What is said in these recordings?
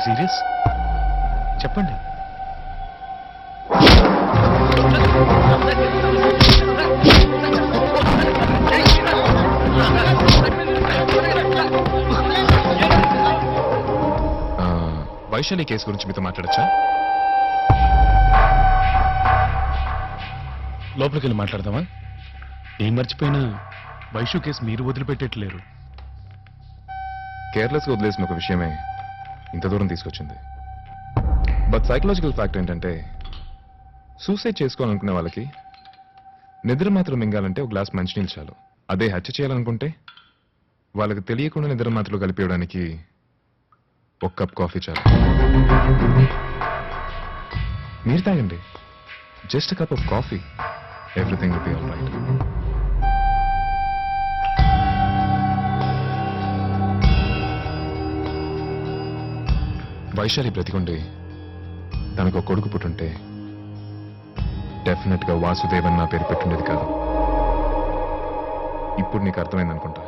Serious చెప్పండి ఆ, Vaishali case గురించి మీతో మాట్లాడచ్చా లోపలికి వెళ్ళి మాట్లాడదామా ఏం మర్చిపోయినా వైషు కేసు మీరు వదిలిపెట్టేట్లేరు కేర్లెస్గా వదిలేసిన ఒక విషయమే ఇంత దూరం తీసుకొచ్చింది బట్ సైకలాజికల్ ఫ్యాక్ట్ ఏంటంటే సూసైడ్ చేసుకోవాలనుకునే వాళ్ళకి నిద్ర మాత్రం మింగాలంటే ఒక గ్లాస్ మంచినీళ్ళు చాలు అదే హత్య చేయాలనుకుంటే వాళ్ళకి తెలియకుండా నిద్ర మాత్రలు కలిపేయడానికి ఒక కప్ కాఫీ చాలు మీరు తాగండి just cup of coffee everything will be all right Vaishali బ్రతికుండి తనకు ఒక కొడుకు పుట్టుంటే డెఫినెట్ గా వాసుదేవన్ నా పేరు పెట్టుండేది కాదు ఇప్పుడు నీకు అర్థమైంది అనుకుంటా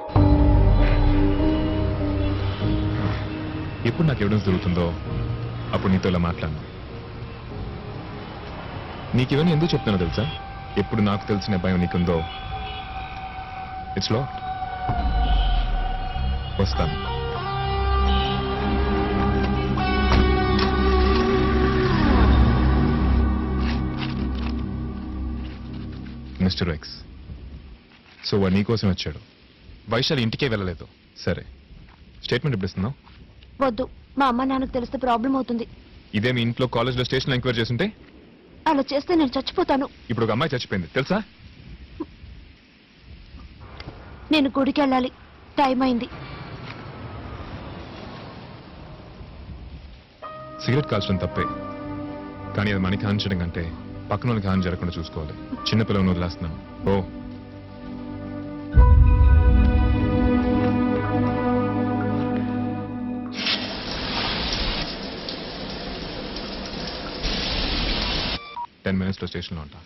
ఎప్పుడు నాకు ఎవిడెన్స్ దొరుకుతుందో అప్పుడు నీతో ఇలా మాట్లాడను నీకు ఇవన్నీ ఎందుకు చెప్తానో తెలుసా ఎప్పుడు నాకు తెలిసిన భయం నీకుందో ఇట్స్ లో వస్తాను మిస్టర్ ఎక్స్ సో వాడు నీకోసం వచ్చాడు వైశాలి ఇంటికే వెళ్ళలేదు సరే స్టేట్మెంట్ ఇప్పుడు ఇస్తున్నావు వద్దు మా అమ్మ నాన్నకు తెలిస్తే ప్రాబ్లం అవుతుంది ఇదే మీ ఇంట్లో కాలేజ్లో స్టేషన్లో ఎంక్వైరీ చేస్తుంటే అలా చేస్తే నేను చచ్చిపోతాను ఇప్పుడు ఒక అమ్మాయి చచ్చిపోయింది తెలుసా నేను గుడికి వెళ్ళాలి టైం అయింది సిగరెట్ కాల్చడం తప్పే కానీ అది మనకి హాని చేయడం కంటే పక్కన వాళ్ళకి హాని జరగకుండా చూసుకోవాలి చిన్నపిల్లలను వదిలేస్తున్నాను ఓ టెన్ మినిట్స్లో స్టేషన్లో ఉంటా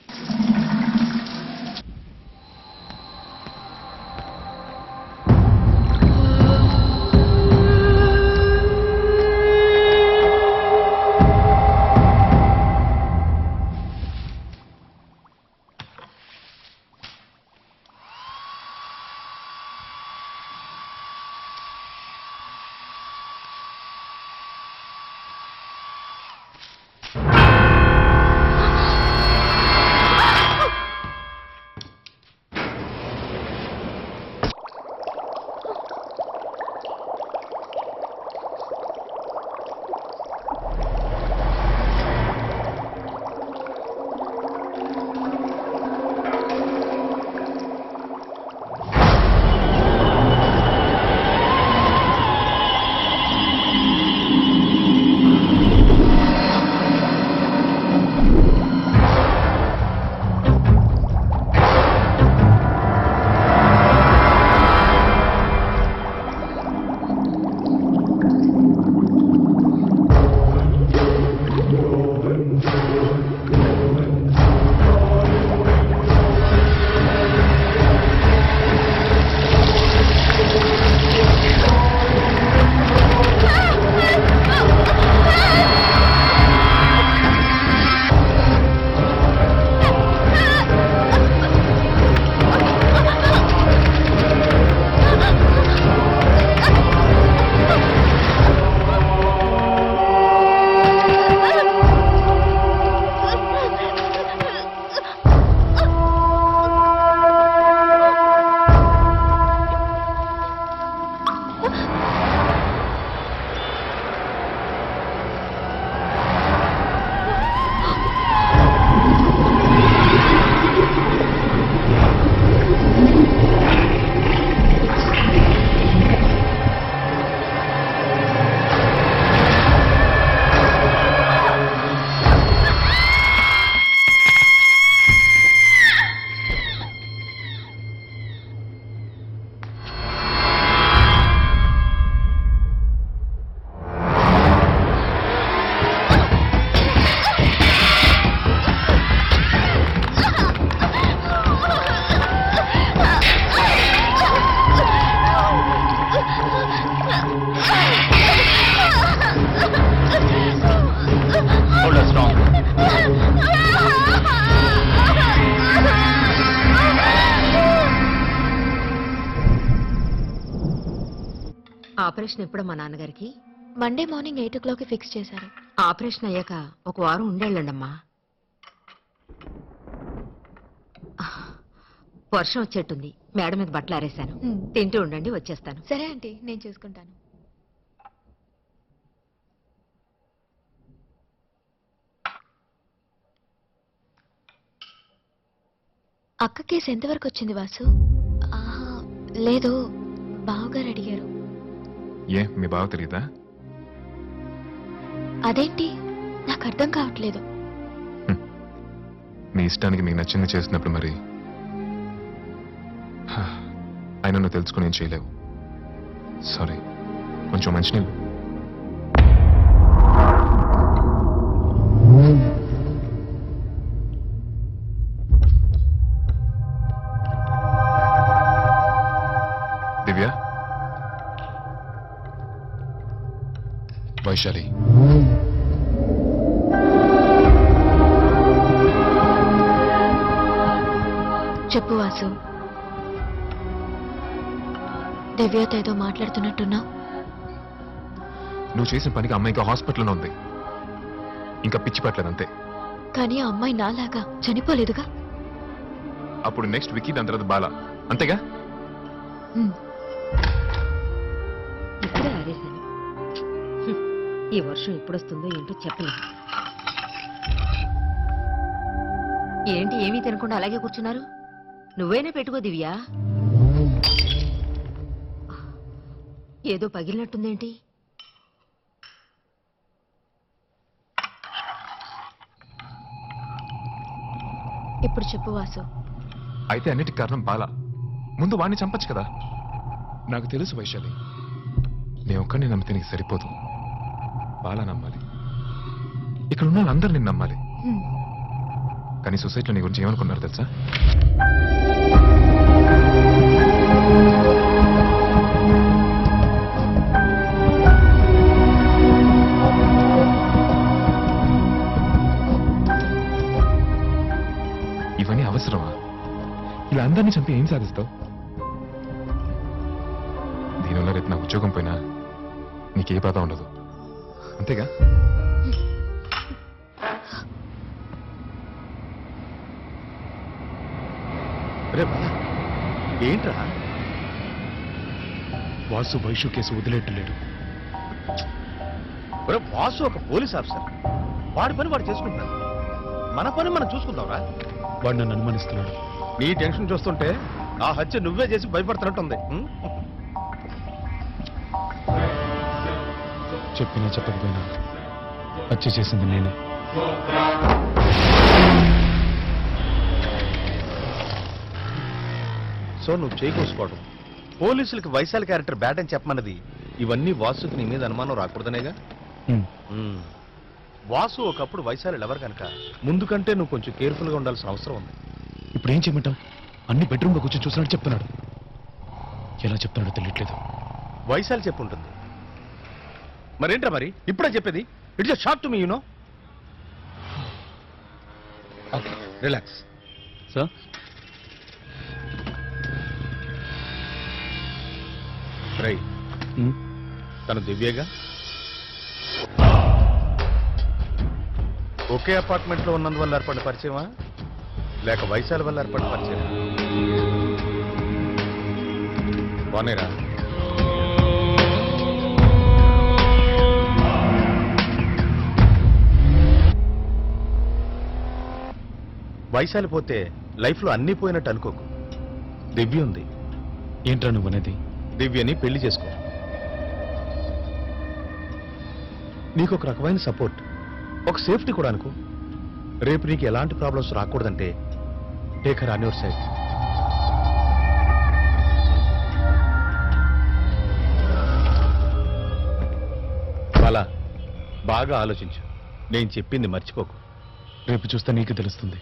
ఆపరేషన్ ఎప్పుడో మా నాన్నగారికి Monday morning eight o'clock fix చేశారు ఆపరేషన్ అయ్యాక ఒక వారం ఉండేళ్ళండమ్మా వర్షం వచ్చేట్టుంది మేడ మీద బట్టలు ఆరేశాను తింటూ ఉండండి వచ్చేస్తాను సరే ఆంటీ నేను చూసుకుంటాను అక్క కేసు ఎంతవరకు వచ్చింది వాసు ఆహా, లేదు బావగారు అడిగారు ఏ మీ బావ తెలియదా అదేంటి నాకు అర్థం కావట్లేదు మీ ఇష్టానికి మీకు నచ్చింది చేసినప్పుడు మరి హా, ఆయన నువ్వు తెలుసుకుని ఏం చేయలేవు సారీ కొంచెం మంచినీళ్ళు దివ్య వైశాలి చెప్పు వాసు దివ్యతో ఏదో మాట్లాడుతున్నట్టున్నావు నువ్వు చేసిన పనికి అమ్మాయి ఇంకా హాస్పిటల్లోనే ఉంది ఇంకా పిచ్చి పట్టలేదు అంతే కానీ ఆ అమ్మాయి నాలాగా చనిపోలేదుగా అప్పుడు నెక్స్ట్ వికీ దాని తర్వాత బాలా అంతేగా ఉమ్, ఇప్పుడే ఆరేశాను హ్మ్. ఈ వర్షం ఎప్పుడొస్తుందో ఏంటో చెప్పలేదు ఏంటి ఏమీ తినకుండా అలాగే కూర్చున్నారు నువ్వైనా పెట్టుకో దివ్యా ఏదో పగిలినట్టుందేంటి ఇప్పుడు చెప్పు వాసు అయితే అన్నిటికి కారణం బాల ముందు వాడిని చంపచ్చు కదా నాకు తెలుసు వైశాలి నేను ఒక్కడిని నమ్మితే నీకు సరిపోదు బాల నమ్మాలి ఇక్కడ ఉన్న వాళ్ళందరూ నిన్ను నమ్మాలి ఉమ్, కానీ సొసైటీలో నీ గురించి ఏమనుకున్నారు తెలుసా ఇవన్నీ అవసరమా ఇలా అందరినీ చంపి ఏం సాధిస్తావు దీనివల్ల రేపు నా ఉద్యోగం పోయినా నీకే బాధ ఉండదు అంతేగా రే బాలా ఏంట్రా వాసు వైషు కేసు వదిలేట్టులేడు ఒరే వాసు ఒక పోలీస్ ఆఫీసర్ వాడి పని వాడు చేసుకుంటున్నాడు మన పని మనం చూసుకుందాంరా వాడు నన్ను అనుమానిస్తున్నాడు నీ టెన్షన్ చూస్తుంటే ఆ హత్య నువ్వే చేసి భయపడుతున్నట్టుంది ఉం? చెప్పినా చెప్పకపోయినా హత్య చేసింది నేనే సో నువ్వు చేయకోసుకోవడం పోలీసులకి వైశాలి క్యారెక్టర్ బ్యాడ్ అని చెప్పమన్నది ఇవన్నీ వాసుకి నీ మీద అనుమానం రాకూడదనేగా ఉమ్, ఉం. వాసు ఒకప్పుడు వైశాలి లవర్ కనుక ముందు కంటే నువ్వు కొంచెం కేర్ఫుల్ గా ఉండాల్సిన అవసరం ఉంది ఇప్పుడు ఏం చేయమంటావు అన్ని బెడ్రూమ్లో కూర్చొని చూసినట్టు చెప్తున్నాడు ఎలా చెప్తున్నాడో తెలియట్లేదు వైశాలి చెప్పుంటుంది మరేంట్రా మరి ఇప్పుడే చెప్పేది it's shock to me you know okay relax sir రై తను దివ్యగా ఒకే అపార్ట్మెంట్ లో ఉన్నందువల్ల ఏర్పడిన పరిచయమా లేక వైశాల వల్ల ఏర్పడిన పరిచయం బానేరా వైశాలి పోతే లైఫ్ లో అన్నీ పోయినట్టు అనుకోకు దివ్య ఉంది ఏంట్రా నువ్వు అనేది దివ్యని పెళ్లి చేసుకో నీకు ఒక రకమైన సపోర్ట్ ఒక సేఫ్టీ కూడా అనుకో రేపు నీకు ఎలాంటి ప్రాబ్లమ్స్ రాకూడదంటే take her on your side Bala బాగా ఆలోచించు నేను చెప్పింది మర్చిపోకు రేపు చూస్తే నీకు తెలుస్తుంది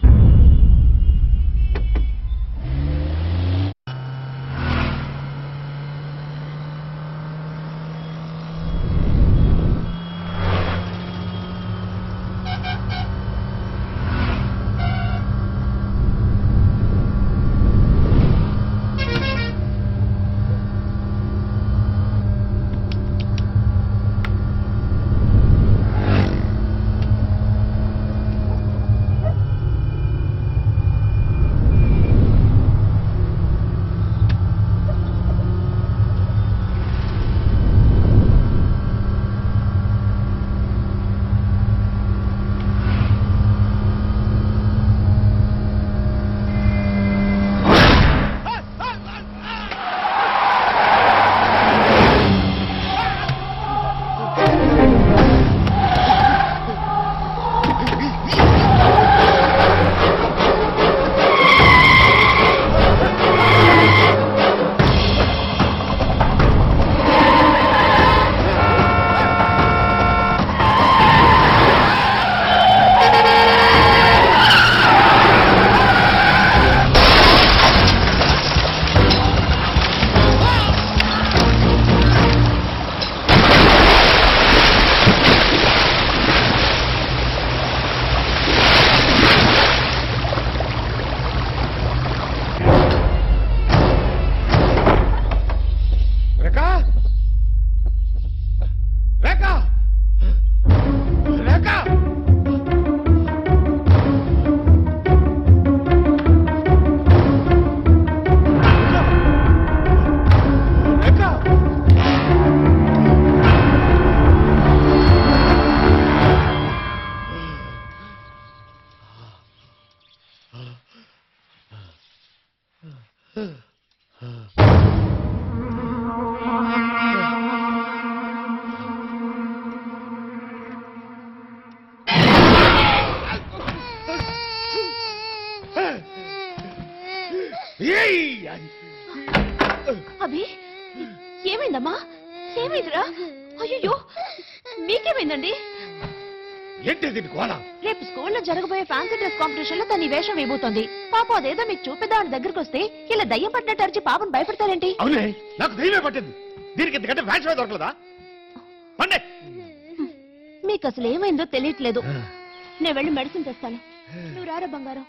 అభి ఏమైందమ్మా ఏమైందిరా అయ్యో మీకేమైందండి ఏంటి దీని కోల రేపు స్కూల్లో జరగబోయే ఫ్యాన్సీ డ్రెస్ కాంపిటీషన్ లో తన ఈ వేషం వేయబోతోంది పాపం అదేదో మీకు చూపిద్దామని దగ్గరకు వస్తే ఇలా దయ్యం పట్టినట్టు అరిచి పాపను భయపెడతారేంటి అవునే నాకు దైవమే పట్టింది దీనికి ఇంతకంటే ఫ్యాషన్ దొరకలేదా పండే మీకు అసలు ఏమైందో తెలియట్లేదు నేను వెళ్ళి మెడిసిన్ తెస్తాను నువ్వు రారా బంగారం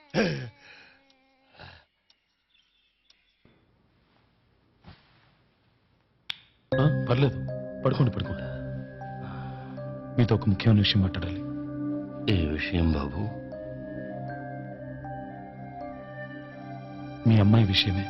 ఆ, పర్లేదు పడుకోండి పడుకోండి మీతో ఒక ముఖ్యమైన విషయం మాట్లాడాలి ఏ విషయం బాబు మీ అమ్మాయి విషయమే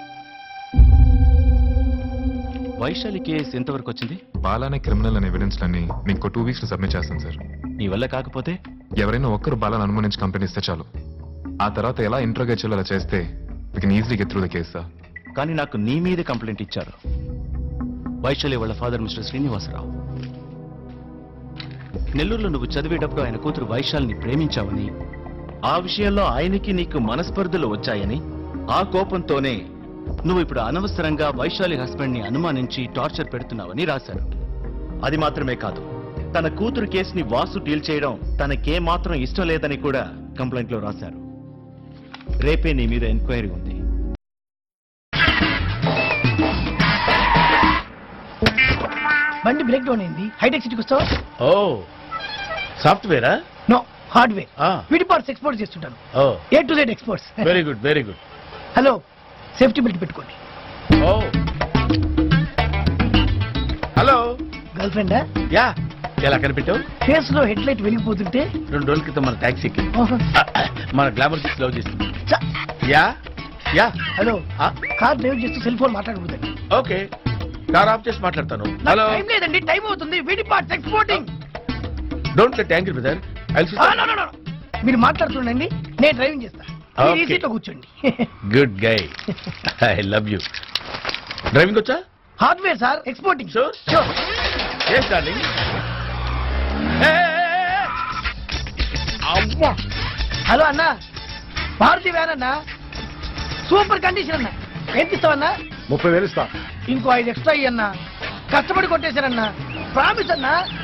వైశాలి కేసు ఎంతవరకు వచ్చింది బాలానే క్రిమినల్ అనే ఎవిడెన్స్లన్నీ మీకు టూ వీక్స్ లో సబ్మిట్ చేస్తాను సార్ నీ వల్ల కాకపోతే ఎవరైనా ఒక్కరు బాలాన్ని అనుమానించి కంప్లైంట్ ఇస్తే చాలు ఆ తర్వాత ఎలా ఇంట్రోగేట్ చేయాలో అలా చేస్తే we can easily get through the case sir కానీ నాకు నీ మీదే కంప్లైంట్ ఇచ్చారు వైశాలి వాళ్ళ ఫాదర్ మిస్టర్ శ్రీనివాసరావు నెల్లూరులో నువ్వు చదివేటప్పుడు ఆయన కూతురు వైశాలిని ప్రేమించావని ఆ విషయంలో ఆయనకి నీకు మనస్పర్ధలు వచ్చాయని ఆ కోపంతోనే నువ్వు ఇప్పుడు అనవసరంగా వైశాలి హస్బెండ్ ని అనుమానించి టార్చర్ పెడుతున్నావని రాశారు అది మాత్రమే కాదు తన కూతురు కేసుని వాసు డీల్ చేయడం తనకే మాత్రం ఇష్టం లేదని కూడా కంప్లైంట్ లో రాశారు రేపే నీ మీద ఎంక్వైరీ ఉంది బండి బ్రేక్ డౌన్ అయింది హైటెక్ సిటీకి వస్తావా ఓ సాఫ్ట్వేరా నో హార్డ్వేర్ ఆ. విడి పార్ట్స్ ఎక్స్పోర్ట్ చేస్తుంటాను oh A to Z exports very good very good hello safety belt పెట్టుకోండి ఓ హలో గర్ల్ ఫ్రెండా యా ఎలా కనిపెట్టావు ఫేస్ లో హెడ్ లైట్ వెలిగిపోతుంటే రెండు రోజుల క్రితం మన టాక్సీకి ఓహో, మన గ్లామర్ తీసి లవ్ చేసింది చ- యా యా హలో ఆ. కార్ డ్రైవ్ చేస్తూ సెల్ ఫోన్ మాట్లాడకూడదండి ఓకే కార్ ఆఫ్ చేసి మాట్లాడతాను నాకు హలో టైం లేదండి టైం అవుతుంది విడి parts exporting don't get angry brother మీరు మాట్లాడుతుండండి నేను డ్రైవింగ్ చేస్తా మీరు ఈ Okay. సీట్లో కూర్చోండి good guy I love you driving వచ్చా hardware sir exporting Sure. Sure yes darling అమ్మా హలో అన్న భారతీయ వ్యాన్ అన్న సూపర్ కండిషన్ అన్న ఎంత ఇస్తావన్నా ముప్పై వేలు ఇస్తా ఇంకో ఐదు ఎక్స్ట్రా అన్న కష్టపడి కొట్టేశారన్న ప్రామిస్ అన్న